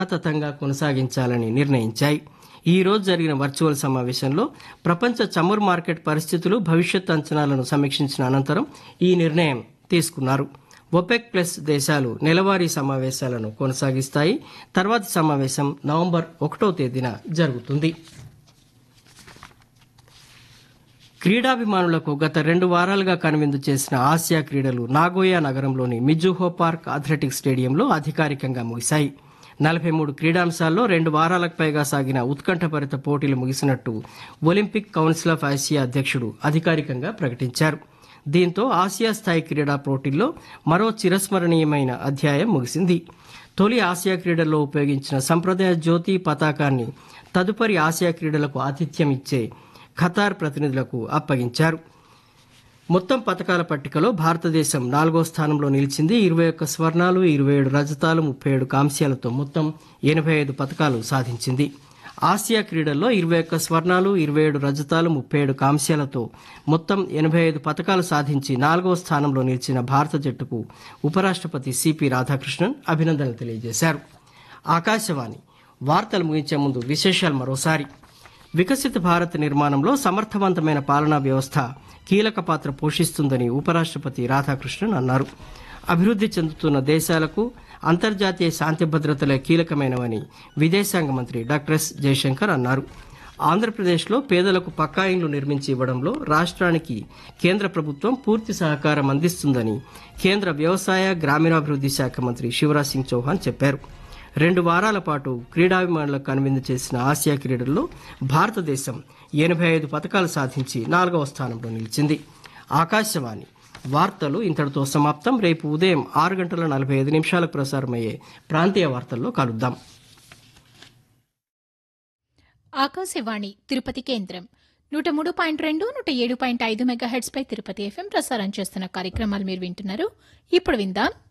యథాతథంగా కొనసాగించాలని నిర్ణయించాయి ఈ రోజు జరిగిన వర్చువల్ సమావేశంలో ప్రపంచ చమురు మార్కెట్ పరిస్థితులు భవిష్యత్ అంచనాలను సమీక్షించిన అనంతరం ఈ నిర్ణయం తీసుకున్నారు ఒపెక్ ప్లస్ దేశాలు నెలవారీ సమావేశాలను కొనసాగిస్తాయి తర్వాతి సమావేశం నవంబర్ ఒకటో తేదీన జరుగుతుంది క్రీడాభిమానులకు గత రెండు వారాలుగా కనువిందు చేసిన ఆసియా క్రీడలు నాగోయా నగరంలోని మిజుహో పార్క్ అథ్లెటిక్స్ స్టేడియంలో అధికారికంగా ముగిశాయి నలభై మూడు క్రీడాంశాల్లో రెండు వారాలకు పైగా సాగిన ఉత్కంఠభరిత పోటీలు ముగిసినట్టు ఒలింపిక్ కౌన్సిల్ ఆఫ్ ఆసియా అధ్యక్షుడు అధికారికంగా ప్రకటించారు దీంతో ఆసియా స్థాయి క్రీడా పోటీల్లో మరో చిరస్మరణీయమైన అధ్యాయం ముగిసింది తొలి ఆసియా క్రీడల్లో ఉపయోగించిన సంప్రదాయ జ్యోతి పతాకాన్ని తదుపరి ఆసియా క్రీడలకు ఆతిథ్యం ఇచ్చే ఖతార్ ప్రతినిధులకు అప్పగించారు మొత్తం పథకాల పట్టికలో భారతదేశం నాలుగో స్థానంలో నిలిచింది ఇరవై ఒక్క స్వర్ణాలు ఇరవై ఏడు రజతాలు ముప్పై ఏడు కాంస్యాలతో మొత్తం ఎనభై ఐదు పథకాలు సాధించింది ఆసియా క్రీడల్లో ఇరవై ఒక్క స్వర్ణాలు ఇరవై ఏడు రజతాలు ముప్పై ఏడు కాంస్యాలతో మొత్తం ఎనభై ఐదు పథకాలు సాధించి నాలుగో స్థానంలో నిలిచిన భారత జట్టుకు ఉపరాష్ట్రపతి సిపి రాధాకృష్ణన్ అభినందనలు తెలియజేశారు ఆకాశవాణి వార్తలు ముగించే ముందు విశేషాలు మరోసారి వికసిత భారత్ నిర్మాణంలో సమర్థవంతమైన పాలనా వ్యవస్థ కీలక పాత్ర పోషిస్తుందని ఉపరాష్ట్రపతి రాధాకృష్ణన్ అన్నారు అభివృద్ధి చెందుతున్న దేశాలకు అంతర్జాతీయ శాంతి భద్రతలే కీలకమైనవని విదేశాంగ మంత్రి డాక్టర్ ఎస్ జయశంకర్ అన్నారు ఆంధ్రప్రదేశ్లో పేదలకు పక్కా ఇండ్లు నిర్మించి ఇవ్వడంలో రాష్ట్రానికి కేంద్ర ప్రభుత్వం పూర్తి సహకారం అందిస్తుందని కేంద్ర వ్యవసాయ గ్రామీణాభివృద్ధి శాఖ మంత్రి శివరాజ్ సింగ్ చౌహాన్ చెప్పారు రెండు వారాల పాటు క్రీడాభిమానులకు కనువిందు చేసిన ఆసియా క్రీడల్లో భారతదేశం ఎనభై ఐదు పథకాలు సాధించి నాలుగవ స్థానంలో నిలిచింది ఆకాశవాణి వార్తలు ఇంతటితో సమాప్తం రేపు ఉదయం ఆరు గంటల నలభై ఐదు నిమిషాలకు ప్రసారమయ్యే ప్రాంతీయ వార్తల్లో కలుద్దాం ఆకాశవాణి తిరుపతి కేంద్రం నూట మూడు పాయింట్ రెండు నూట ఏడు పాయింట్ ఐదు మెగాహెడ్స్ పై తిరుపతి ఎఫ్ఎం ప్రసారం చేస్తున్న కార్యక్రమాలు మీరు వింటున్నారు ఇప్పుడు విందాం